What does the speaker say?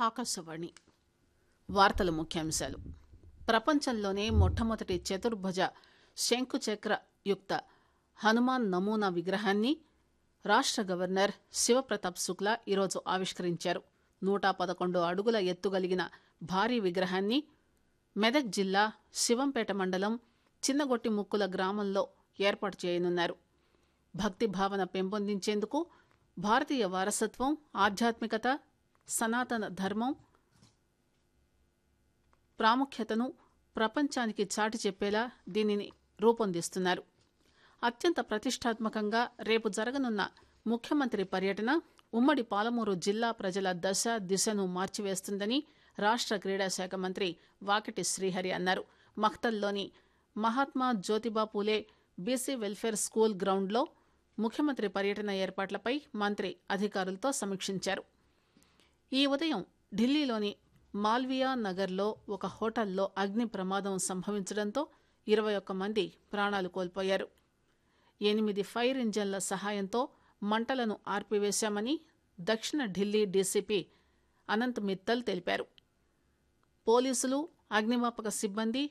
ఆకాశవాణి వార్తల ముఖ్యాంశాలు ప్రపంచంలోనే మొట్టమొదటి చతుర్భుజ శంకుచక్ర యుక్త హనుమాన్ నమూనా విగ్రహాన్ని రాష్ట గవర్నర్ శివప్రతాప్ శుక్లా ఈరోజు ఆవిష్కరించారు నూట పదకొండు అడుగుల ఎత్తుగలిగిన భారీ విగ్రహాన్ని మెదక్ జిల్లా శివంపేట మండలం చిన్నగొట్టి ముక్కుల గ్రామంలో ఏర్పాటు చేయనున్నారు భక్తి భావన పెంపొందించేందుకు భారతీయ వారసత్వం ఆధ్యాత్మికత సనాతన ధర్మం ప్రాముఖ్యతను ప్రపంచానికి చాటి చెప్పేలా దీనిని రూపొందిస్తున్నారు అత్యంత ప్రతిష్టాత్మకంగా రేపు జరగనున్న ముఖ్యమంత్రి పర్యటన ఉమ్మడి పాలమూరు జిల్లా ప్రజల దశ దిశను మార్చివేస్తుందని రాష్ట క్రీడా శాఖ మంత్రి వాకిటి శ్రీహరి అన్నారు మఖ్తల్లోని Mahatma Jyotiba Phule BC welfare school గ్రౌండ్లో ముఖ్యమంత్రి పర్యటన ఏర్పాట్లపై మంత్రి అధికారులతో సమీక్షించారు ఈ ఉదయం ఢిల్లీలోని మాల్వియా నగర్లో ఒక హోటల్లో అగ్ని ప్రమాదం సంభవించడంతో ఇరవై ఒక్క మంది ప్రాణాలు కోల్పోయారు ఎనిమిది ఫైర్ ఇంజన్ల సహాయంతో మంటలను ఆర్పివేశామని దక్షిణ ఢిల్లీ డీసీపీ అనంత్ మిత్తల్ తెలిపారు పోలీసులు అగ్నిమాపక సిబ్బంది